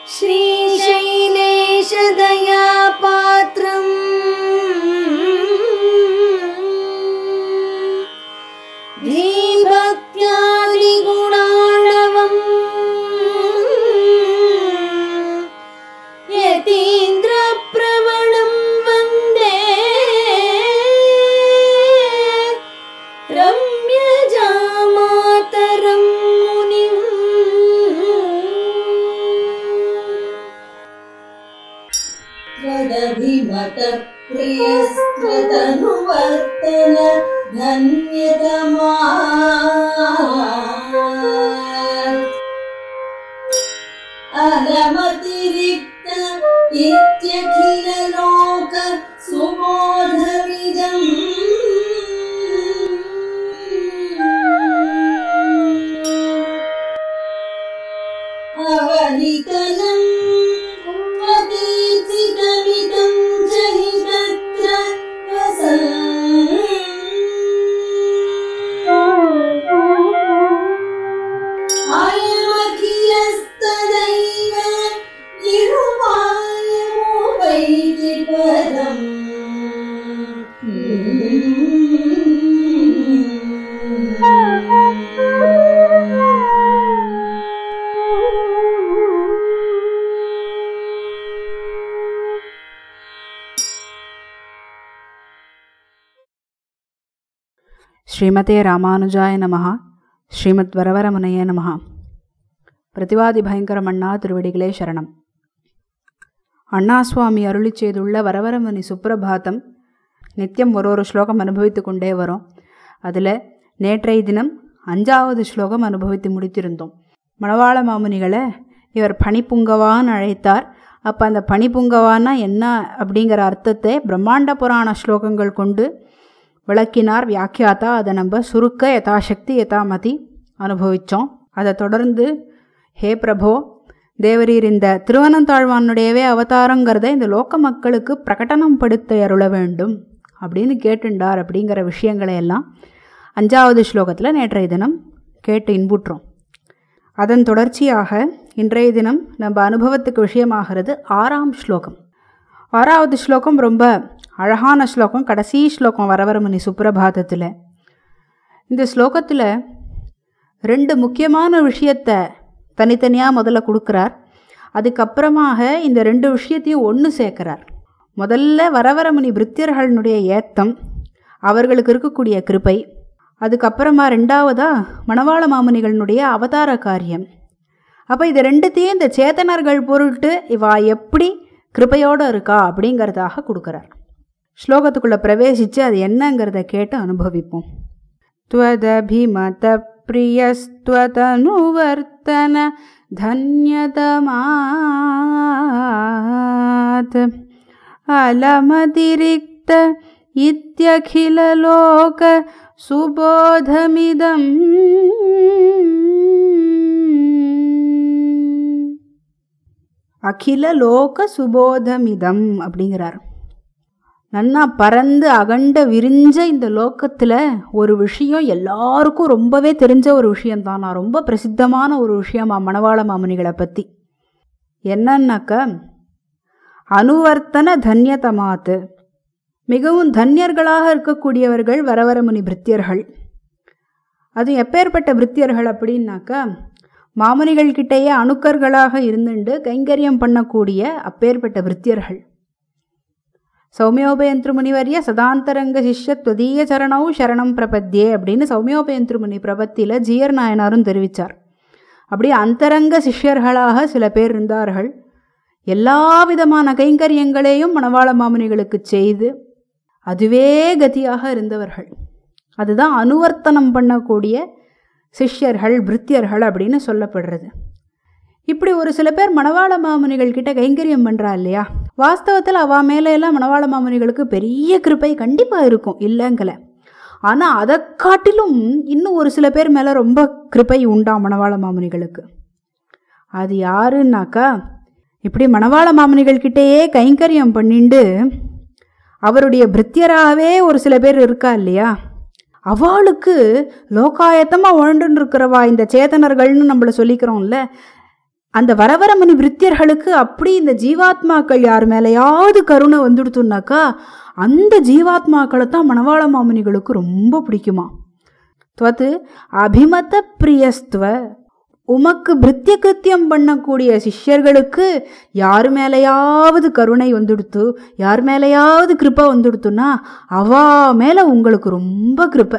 श्रीशैलेशदया पात्रम् धीभक्त्यादिगुणाणवम् यतीन्द्रप्रवणं वन्दे रम्यजामातरं मुनिम् त्वदभिमत प्रियस्त्वतनुवर्तन धन्यतमा अलमतिरिक्त इत्यखिललोक सुबोधमिदम् अवनितनम् अतीर्थितमिदं च हि तत्र वसन् अयमखिलस्तदैव निरुपायमो वैति पदम् ஸ்ரீமதே ராமானுஜாய நமஹ ஸ்ரீமத் வரவரமுனைய நமஹ பிரதிவாதி பயங்கரம் அண்ணா திருவடிகளே சரணம் அண்ணா சுவாமி அருளி செய்துள்ள வரவரமுனி சுப்பிரபாதம் நித்தியம் ஒரு ஒரு ஸ்லோகம் அனுபவித்து கொண்டே வரோம் அதில் நேற்றைய தினம் அஞ்சாவது ஸ்லோகம் அனுபவித்து முடித்திருந்தோம் மணவாள மாமுனிகளை இவர் பனிப்புங்கவான்னு அழைத்தார் அப்போ அந்த பனிப்புங்கவான்னா என்ன அப்படிங்கிற அர்த்தத்தை பிரம்மாண்ட புராண ஸ்லோகங்கள் கொண்டு விளக்கினார் வியாக்கியாத்தா அதை நம்ம சுருக்க யதாசக்தி யதாமதி அனுபவித்தோம் அதை தொடர்ந்து ஹே பிரபோ தேவரீர் இந்த திருவனந்தாழ்வானுடையவே அவதாரங்கிறத இந்த லோக மக்களுக்கு பிரகடனம் படுத்த அருள வேண்டும் அப்படின்னு கேட்டுண்டார் அப்படிங்கிற விஷயங்களை எல்லாம் அஞ்சாவது ஸ்லோகத்தில் நேற்றைய தினம் கேட்டு இன்புற்றோம் அதன் தொடர்ச்சியாக இன்றைய தினம் நம்ம அனுபவத்துக்கு விஷயமாகிறது ஆறாம் ஸ்லோகம் ஆறாவது ஸ்லோகம் ரொம்ப அழகான ஸ்லோகம் கடைசி ஸ்லோகம் வரவரமுனி சுப்பிரபாதத்தில் இந்த ஸ்லோகத்தில் ரெண்டு முக்கியமான விஷயத்தை தனித்தனியாக முதல்ல கொடுக்குறார் அதுக்கப்புறமாக இந்த ரெண்டு விஷயத்தையும் ஒன்று சேர்க்குறார் முதல்ல வரவரமுனி பிரித்தியர்களுடைய ஏத்தம் அவர்களுக்கு இருக்கக்கூடிய கிருபை அதுக்கப்புறமா ரெண்டாவதா மணவாள மாமுனிகளினுடைய அவதார காரியம் அப்போ இது ரெண்டுத்தையும் இந்த சேத்தனர்கள் பொருட்டு இவா எப்படி கிருபையோடு இருக்கா அப்படிங்கிறதாக கொடுக்குறார் ஸ்லோகத்துக்குள்ளே பிரவேசித்து அது என்னங்கிறத கேட்டு அனுபவிப்போம் त्वदभिमत प्रियस्त्वतनुवर्तन धन्यतमात् अलमतिरिक्त इत्यखिललोक सुबोधमिदम् அகில லோக சுபோதமிதம் அப்படிங்கிறார் நன்னா பறந்து அகண்ட விரிஞ்ச இந்த லோக்கத்தில் ஒரு விஷயம் எல்லாருக்கும் ரொம்பவே தெரிஞ்ச ஒரு விஷயம்தான் நான் ரொம்ப பிரசித்தமான ஒரு விஷயமா மணவாள மாமுனிகளை பற்றி என்னன்னாக்க அனுவர்த்தன தன்யதமாத்து மிகவும் தன்யர்களாக இருக்கக்கூடியவர்கள் வரவரமுனி பிரித்தியர்கள் அது எப்பேற்பட்ட பிரித்தியர்கள் அப்படின்னாக்கா மாமுனிகள் கிட்டேயே அணுக்கர்களாக இருந்துண்டு கைங்கரியம் பண்ணக்கூடிய அப்பேற்பட்ட பிரித்தியர்கள் சௌமியோபயந்திரு முனிவரிய சதாந்தரங்க சிஷ்ய துவதீய சரணௌ சரணம் பிரபத்தியே அப்படின்னு சௌமியோபயந்திரு முனி பிரபத்தியில் ஜியர் நாயனாரும் தெரிவித்தார் அப்படி அந்தரங்க சிஷ்யர்களாக சில பேர் இருந்தார்கள் எல்லா விதமான கைங்கரியங்களையும் மணவாள மாமுனிகளுக்கு செய்து அதுவே கதியாக இருந்தவர்கள் அதுதான் அனுவர்த்தனம் பண்ணக்கூடிய சிஷ்யர்கள் பிரித்தியர்கள் அப்படின்னு சொல்லப்படுறது இப்படி ஒரு சில பேர் மணவாள மாமுனிகள் கிட்ட கைங்கரியம் பண்ணுறா இல்லையா வாஸ்தவத்தில் அவ மேலே எல்லாம் மணவாள மாமுனிகளுக்கு பெரிய கிருப்பை கண்டிப்பாக இருக்கும் இல்லைங்கல ஆனால் அதை காட்டிலும் இன்னும் ஒரு சில பேர் மேலே ரொம்ப கிருப்பை உண்டா மணவாள மாமுனிகளுக்கு அது யாருன்னாக்கா இப்படி மணவாள மாமுனிகள் கிட்டேயே கைங்கரியம் பண்ணிண்டு அவருடைய பிரித்தியராகவே ஒரு சில பேர் இருக்கா இல்லையா அவளுக்கு லோகாயத்தமாக உழண்டுன்னு இருக்கிறவா இந்த சேதனர்கள்னு நம்மளை சொல்லிக்கிறோம்ல அந்த வரவரமணி விருத்தியர்களுக்கு அப்படி இந்த ஜீவாத்மாக்கள் யார் மேலேயாவது கருணை வந்துடுத்துனாக்கா அந்த ஜீவாத்மாக்களை தான் மணவாள மாமுனிகளுக்கு ரொம்ப பிடிக்குமா துவத்து அபிமத பிரியஸ்துவ உமக்கு பிருத்திய கிருத்தியம் பண்ணக்கூடிய சிஷ்யர்களுக்கு யார் மேலேயாவது கருணை வந்துடுத்து யார் மேலேயாவது கிருப்பை வந்துடுத்துன்னா அவா மேலே உங்களுக்கு ரொம்ப கிருப்பை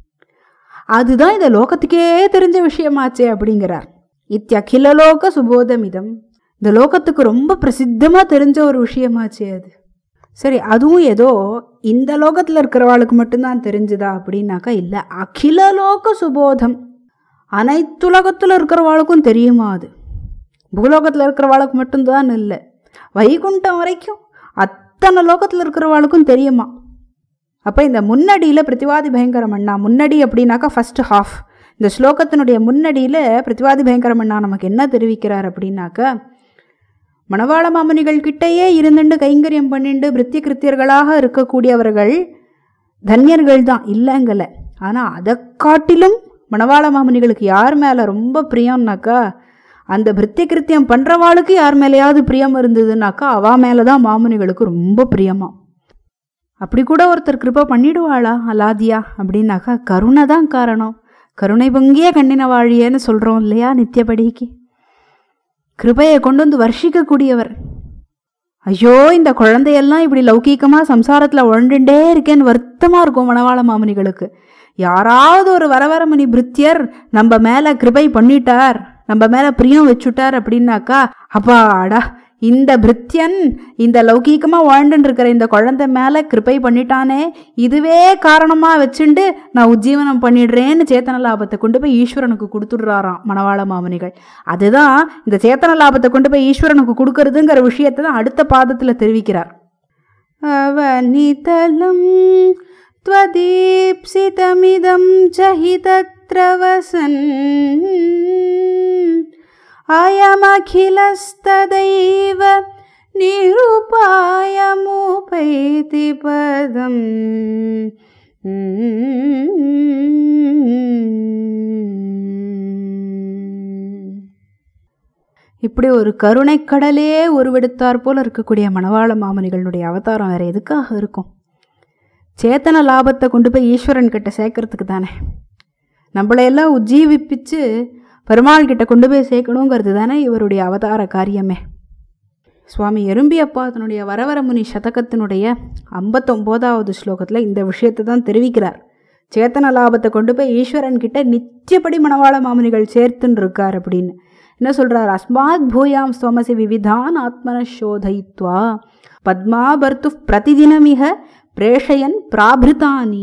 அதுதான் இந்த லோகத்துக்கே தெரிஞ்ச விஷயமாச்சே அப்படிங்கிறார் இத்தியகிலலோக சுபோதமிதம் இந்த லோகத்துக்கு ரொம்ப பிரசித்தமாக தெரிஞ்ச ஒரு விஷயமாச்சே அது சரி அதுவும் ஏதோ இந்த லோகத்தில் இருக்கிறவாளுக்கு மட்டும்தான் தெரிஞ்சுதா அப்படின்னாக்கா இல்லை அகில லோக சுபோதம் அனைத்துலகத்தில் இருக்கிறவாளுக்கும் தெரியுமா அது பூலோகத்தில் இருக்கிறவாளுக்கு மட்டும்தான் இல்லை வைகுண்டம் வரைக்கும் அத்தனை லோகத்தில் இருக்கிறவாளுக்கும் தெரியுமா அப்போ இந்த முன்னடியில் பிரதிவாதி பயங்கரம் அண்ணா முன்னடி அப்படின்னாக்கா ஃபஸ்ட்டு ஹாஃப் இந்த ஸ்லோகத்தினுடைய முன்னடியில் பிரதிவாதி பயங்கரம் அண்ணா நமக்கு என்ன தெரிவிக்கிறார் அப்படின்னாக்கா மணவாள மாமுனிகள் கிட்டேயே இருந்துண்டு கைங்கரியம் பண்ணிண்டு பிருத்திய கிருத்தியர்களாக இருக்கக்கூடியவர்கள் தன்யர்கள் தான் இல்லைங்கல ஆனால் அதை காட்டிலும் மணவாள மாமுனிகளுக்கு யார் மேலே ரொம்ப பிரியம்னாக்கா அந்த பிருத்திய கிருத்தியம் பண்ணுறவாளுக்கு யார் மேலேயாவது பிரியம் இருந்ததுனாக்கா அவா மேலே தான் மாமுனிகளுக்கு ரொம்ப பிரியமா அப்படி கூட ஒருத்தர் கிருப்பை பண்ணிடுவாளா அலாதியா அப்படின்னாக்கா கருணை தான் காரணம் கருணை பொங்கிய கண்ணின வாழியன்னு சொல்கிறோம் இல்லையா நித்தியபடிக்கு கிருபையை கொண்டு வந்து வர்ஷிக்கக்கூடியவர் ஐயோ இந்த குழந்தையெல்லாம் இப்படி லௌகீகமாக சம்சாரத்தில் உழண்டுண்டே இருக்கேன்னு வருத்தமாக இருக்கும் மணவாள மாமுனிகளுக்கு யாராவது ஒரு வரவரமணி பிருத்தியர் நம்ம மேலே கிருபை பண்ணிட்டார் நம்ம மேலே பிரியம் வச்சுட்டார் அப்படின்னாக்கா அப்பாடா இந்த பிருத்தியன் இந்த லௌகீகமாக வாழ்ந்துட்டு இருக்கிற இந்த குழந்தை மேலே கிருபை பண்ணிட்டானே இதுவே காரணமாக வச்சுண்டு நான் உஜ்ஜீவனம் பண்ணிடுறேன்னு சேத்தன லாபத்தை கொண்டு போய் ஈஸ்வரனுக்கு கொடுத்துடுறாராம் மணவாள மாமனிகள் அதுதான் இந்த சேத்தன லாபத்தை கொண்டு போய் ஈஸ்வரனுக்கு கொடுக்கறதுங்கிற விஷயத்தை தான் அடுத்த பாதத்தில் தெரிவிக்கிறார் அவனிதலம் त्वदीप्सितमिदं च हि तत्र वसन् अयमखिलस्तदैव निरुपायमुपैति पदम् இப்படி ஒரு கருணைக்கடலே உருவெடுத்தார் போல இருக்கக்கூடிய மணவாள மாமனிகளுடைய அவதாரம் வேற எதுக்காக இருக்கும் சேத்தன லாபத்தை கொண்டு போய் ஈஸ்வரன் கிட்ட சேர்க்கறதுக்கு தானே நம்மளையெல்லாம் உஜ்ஜீவிப்பிச்சு பெருமாள் கிட்ட கொண்டு போய் சேர்க்கணுங்கிறது தானே இவருடைய அவதார காரியமே சுவாமி எறும்பியப்பா தன்னுடைய வரவரமுனி சதகத்தினுடைய ஐம்பத்தொம்போதாவது ஸ்லோகத்தில் இந்த விஷயத்தை தான் தெரிவிக்கிறார் சேத்தன லாபத்தை கொண்டு போய் ஈஸ்வரன் கிட்ட நித்தியப்படி மணவாள மாமுனிகள் சேர்த்துன்னு இருக்கார் அப்படின்னு என்ன சொல்கிறார் அஸ்மாத் பூயாம் ஸ்வமசி விவிதான் ஆத்மன சோதயித்வா பத்மாபர்த்து பிரதிதினமிக பிரேஷயன் பிராபிருதானி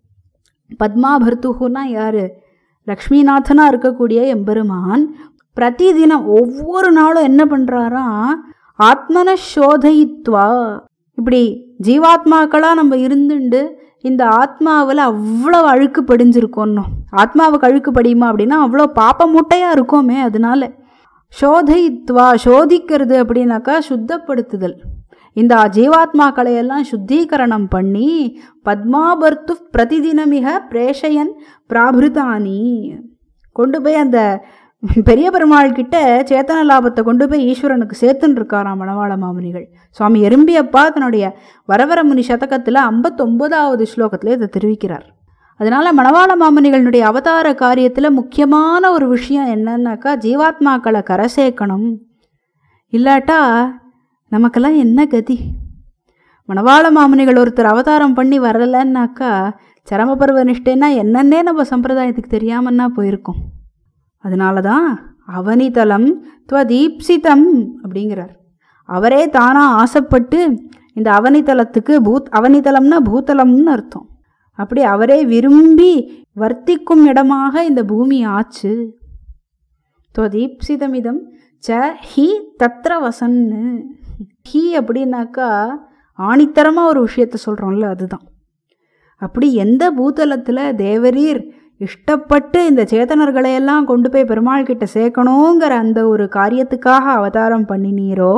பத்மாபர்த்துகுன்னா யார் லக்ஷ்மிநாதனாக இருக்கக்கூடிய எம்பெருமான் பிரதிதினம் ஒவ்வொரு நாளும் என்ன பண்ணுறாராம் ஆத்மன சோதயித்வா இப்படி ஜீவாத்மாக்களாக நம்ம இருந்துண்டு இந்த ஆத்மாவில் அவ்வளோ அழுக்கு படிஞ்சிருக்கோன்னோ ஆத்மாவுக்கு அழுக்கு படியுமா அப்படின்னா அவ்வளோ பாப்ப மூட்டையாக இருக்கோமே அதனால சோதயித்வா சோதிக்கிறது அப்படின்னாக்கா சுத்தப்படுத்துதல் இந்த ஜீவாத்மாக்களை எல்லாம் சுத்தீகரணம் பண்ணி பத்மாபர்த்து பிரதிதினமிக பிரேஷயன் பிராபிருதானி கொண்டு போய் அந்த பெரிய பெருமாள் கிட்ட சேத்தன லாபத்தை கொண்டு போய் ஈஸ்வரனுக்கு சேர்த்துன்னு இருக்காராம் மணவாள மாமுனிகள் சுவாமி எறும்பியப்பா தன்னுடைய வரவரமுனி சதகத்தில் ஐம்பத்தொம்போதாவது ஸ்லோகத்தில் இதை தெரிவிக்கிறார் அதனால மணவாள மாமுனிகளுடைய அவதார காரியத்தில் முக்கியமான ஒரு விஷயம் என்னன்னாக்கா ஜீவாத்மாக்களை கரை சேர்க்கணும் இல்லாட்டா நமக்கெல்லாம் என்ன கதி மணவாள மாமுனிகள் ஒருத்தர் அவதாரம் பண்ணி வரலன்னாக்கா சரமபருவ நிஷ்டைன்னா என்னன்னே நம்ம சம்பிரதாயத்துக்கு தெரியாமன்னா போயிருக்கோம் அதனால தான் அவனிதலம் துவதீப்சிதம் அப்படிங்கிறார் அவரே தானாக ஆசைப்பட்டு இந்த அவனிதலத்துக்கு பூத் அவனிதலம்னா பூதலம்னு அர்த்தம் அப்படி அவரே விரும்பி வர்த்திக்கும் இடமாக இந்த பூமி ஆச்சு துவதீப்சிதமிதம் ச ஹி தத்ர வசன்னு ஹி அப்படின்னாக்கா ஆணித்தரமாக ஒரு விஷயத்த சொல்கிறோம்ல அதுதான் அப்படி எந்த பூதலத்தில் தேவரீர் இஷ்டப்பட்டு இந்த சேத்தனர்களையெல்லாம் கொண்டு போய் பெருமாள் கிட்ட சேர்க்கணுங்கிற அந்த ஒரு காரியத்துக்காக அவதாரம் பண்ணினீரோ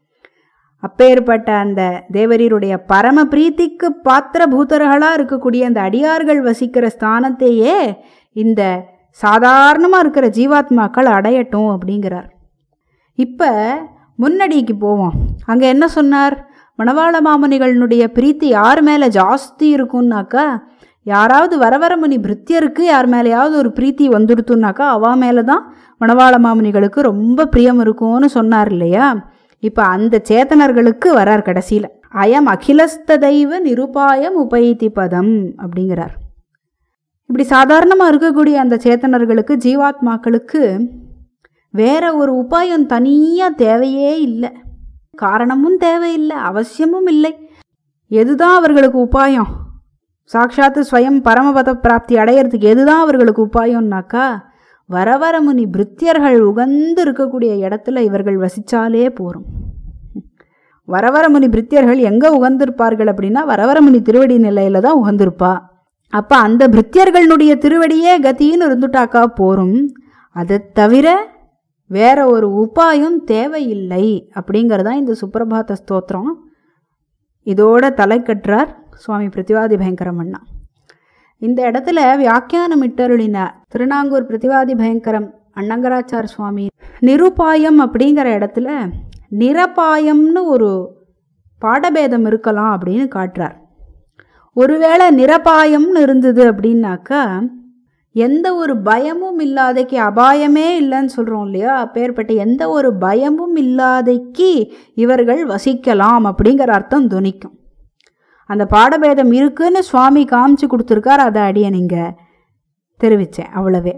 அப்பேற்பட்ட அந்த தேவரீருடைய பரம பிரீத்திக்கு பாத்திர பூதர்களாக இருக்கக்கூடிய அந்த அடியார்கள் வசிக்கிற ஸ்தானத்தையே இந்த சாதாரணமாக இருக்கிற ஜீவாத்மாக்கள் அடையட்டும் அப்படிங்கிறார் இப்போ முன்னடிக்கு போவோம் அங்கே என்ன சொன்னார் மணவாள மாமுனிகளினுடைய பிரீத்தி யார் மேலே ஜாஸ்தி இருக்குன்னாக்கா யாராவது வரவரமுனி பிரித்தியருக்கு யார் மேலேயாவது ஒரு பிரீத்தி வந்துடுத்துனாக்கா அவ மேலே தான் மணவாள மாமுனிகளுக்கு ரொம்ப பிரியம் இருக்கும்னு சொன்னார் இல்லையா இப்போ அந்த சேத்தனர்களுக்கு வரார் கடைசியில் அயம் அகிலஸ்த தெய்வ நிருபாயம் உபைத்தி பதம் அப்படிங்கிறார் இப்படி சாதாரணமாக இருக்கக்கூடிய அந்த சேத்தனர்களுக்கு ஜீவாத்மாக்களுக்கு வேற ஒரு உபாயம் தனியாக தேவையே இல்லை காரணமும் தேவையில்லை அவசியமும் இல்லை எதுதான் அவர்களுக்கு உபாயம் சாட்சாத்து ஸ்வயம் பரமபத பிராப்தி அடையிறதுக்கு எதுதான் அவர்களுக்கு உபாயம்னாக்கா வரவரமுனி பிரித்தியர்கள் உகந்து இருக்கக்கூடிய இடத்துல இவர்கள் வசித்தாலே போரும் வரவரமுனி பிரித்தியர்கள் எங்கே உகந்திருப்பார்கள் அப்படின்னா வரவரமுனி திருவடி நிலையில தான் உகந்திருப்பா அப்போ அந்த பிரித்தியர்களுடைய திருவடியே கத்தின்னு இருந்துட்டாக்கா போரும் அதை தவிர வேற ஒரு உபாயம் தேவையில்லை அப்படிங்கிறதான் இந்த சுப்பிரபாத ஸ்தோத்திரம் இதோட தலை கட்டுறார் சுவாமி பிரதிவாதி பயங்கரம் அண்ணா இந்த இடத்துல வியாக்கியானம் இட்டருளின திருநாங்கூர் பிரதிவாதி பயங்கரம் அண்ணங்கராச்சார் சுவாமி நிருபாயம் அப்படிங்கிற இடத்துல நிரபாயம்னு ஒரு பாடபேதம் இருக்கலாம் அப்படின்னு காட்டுறார் ஒருவேளை நிரபாயம்னு இருந்தது அப்படின்னாக்கா எந்த ஒரு பயமும் இல்லாதைக்கு அபாயமே இல்லைன்னு சொல்கிறோம் இல்லையா அப்பேற்பட்ட எந்த ஒரு பயமும் இல்லாதைக்கு இவர்கள் வசிக்கலாம் அப்படிங்கிற அர்த்தம் துணிக்கும் அந்த பாடபேதம் இருக்குன்னு சுவாமி காமிச்சு கொடுத்துருக்கார் அதை அடியை நீங்கள் தெரிவித்தேன் அவ்வளவே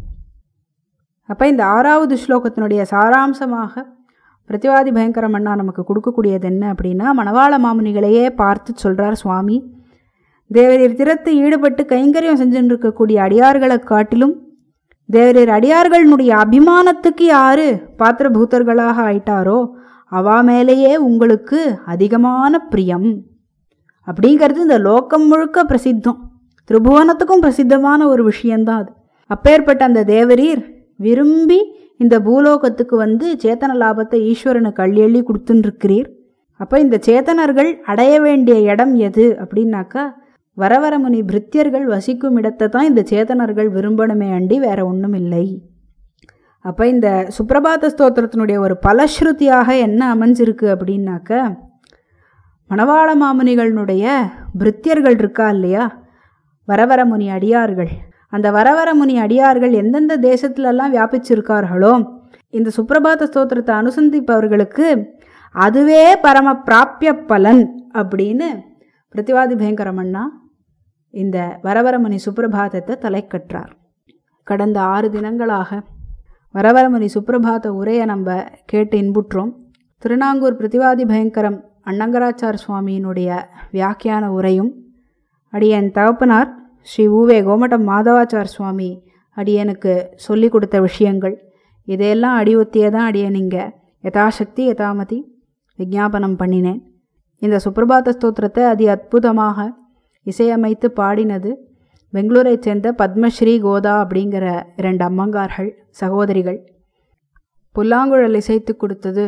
அப்போ இந்த ஆறாவது ஸ்லோகத்தினுடைய சாராம்சமாக பிரதிவாதி பயங்கரம் அண்ணா நமக்கு கொடுக்கக்கூடியது என்ன அப்படின்னா மணவாள மாமுனிகளையே பார்த்து சொல்கிறார் சுவாமி தேவரீர் திறத்து ஈடுபட்டு கைங்கரியம் செஞ்சுட்டு இருக்கக்கூடிய அடியார்களை காட்டிலும் தேவரீர் அடியார்களுடைய அபிமானத்துக்கு யாரு பாத்திரபூத்தர்களாக ஆயிட்டாரோ அவா மேலேயே உங்களுக்கு அதிகமான பிரியம் அப்படிங்கிறது இந்த லோகம் முழுக்க பிரசித்தம் திரிபுவனத்துக்கும் பிரசித்தமான ஒரு விஷயந்தான் அது அப்பேற்பட்ட அந்த தேவரீர் விரும்பி இந்த பூலோகத்துக்கு வந்து சேத்தன லாபத்தை ஈஸ்வரனுக்கு அள்ளி அள்ளி கொடுத்துட்டுருக்கிறீர் அப்போ இந்த சேத்தனர்கள் அடைய வேண்டிய இடம் எது அப்படின்னாக்கா வரவரமுனி பிரித்தியர்கள் வசிக்கும் இடத்தை தான் இந்த சேத்தனர்கள் விரும்பணுமே அண்டி வேற ஒன்றும் இல்லை அப்போ இந்த சுப்பிரபாத ஸ்தோத்திரத்தினுடைய ஒரு பலஸ்ருதியாக என்ன அமைஞ்சிருக்கு அப்படின்னாக்க மணவாள மாமுனிகளினுடைய பிரித்தியர்கள் இருக்கா இல்லையா வரவரமுனி அடியார்கள் அந்த வரவரமுனி அடியார்கள் எந்தெந்த தேசத்துலலாம் வியாபிச்சிருக்கார்களோ இந்த சுப்பிரபாத ஸ்தோத்திரத்தை அனுசந்திப்பவர்களுக்கு அதுவே பரம பிராப்பிய பலன் அப்படின்னு பிரதிவாதி பயங்கரமண்ணா இந்த வரவரமுனி சுப்பிரபாதத்தை தலை கற்றார் கடந்த ஆறு தினங்களாக வரவரமுனி சுப்பிரபாத உரையை நம்ம கேட்டு இன்புற்றோம் திருநாங்கூர் பிரதிவாதி பயங்கரம் அண்ணங்கராச்சார் சுவாமியினுடைய வியாக்கியான உரையும் அடியன் தகப்பனார் ஸ்ரீ ஊவே கோமட்டம் மாதவாச்சார் சுவாமி அடியனுக்கு சொல்லி கொடுத்த விஷயங்கள் இதையெல்லாம் அடிவொத்தியே தான் அடியன் இங்கே யதாசக்தி யதாமதி விஜாபனம் பண்ணினேன் இந்த சுப்பிரபாத ஸ்தோத்திரத்தை அதி அற்புதமாக இசையமைத்து பாடினது பெங்களூரைச் சேர்ந்த பத்மஸ்ரீ கோதா அப்படிங்கிற இரண்டு அம்மங்கார்கள் சகோதரிகள் புல்லாங்குழல் இசைத்து கொடுத்தது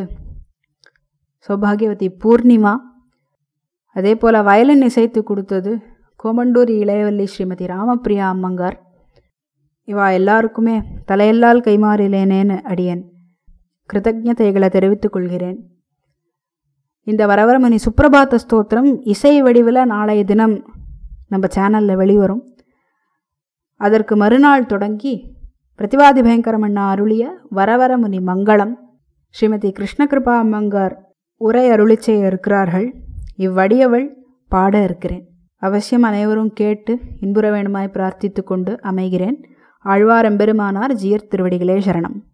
சௌபாகியவதி பூர்ணிமா அதே போல் வயலின் இசைத்து கொடுத்தது கோமண்டூரி இளையவல்லி ஸ்ரீமதி ராமப்பிரியா அம்மங்கார் இவா எல்லாருக்குமே தலையெல்லால் கைமாறிலேனேன்னு அடியேன் கிருதஜதைகளை தெரிவித்துக் கொள்கிறேன் இந்த வரவரமணி சுப்பிரபாத ஸ்தோத்திரம் இசை வடிவில் நாளைய தினம் நம்ம சேனலில் வெளிவரும் அதற்கு மறுநாள் தொடங்கி பிரதிவாதி பயங்கரமண்ணா அருளிய வரவரமுனி மங்களம் ஸ்ரீமதி கிருஷ்ணகிருபா அம்மங்கார் உரை அருளி செய்ய இருக்கிறார்கள் இவ்வடியவள் பாட இருக்கிறேன் அவசியம் அனைவரும் கேட்டு இன்புற வேணுமாய் பிரார்த்தித்து கொண்டு அமைகிறேன் ஆழ்வாரெம்பெருமானார் ஜீயர் திருவடிகளே சரணம்